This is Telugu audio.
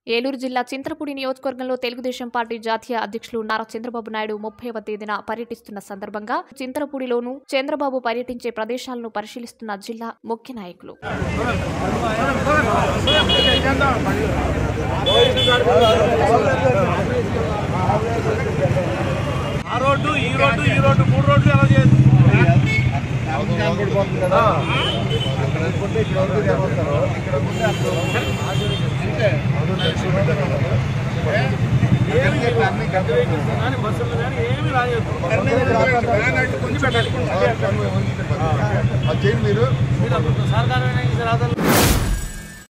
ఏలూరు జిల్లా చింతలపూడి నియోజకవర్గంలో తెలుగుదేశం పార్టీ జాతీయ అధ్యక్షులు నారా చంద్రబాబు నాయుడు ముప్పైవ తేదీన పర్యటిస్తున్న సందర్భంగా చింతలపూడిలోను చంద్రబాబు పర్యటించే ప్రదేశాలను పరిశీలిస్తున్న జిల్లా ముఖ్య నాయకులు ఆ రోడ్డు ఈ రోడ్డు ఈ రోడ్డు మూడు రోడ్లు ఎలా చేయదు కానీ బస్సులు కానీ ఏమీ రాయొద్దు అది చేయండి మీరు మీరు అప్పుడు సర్కారు రాదని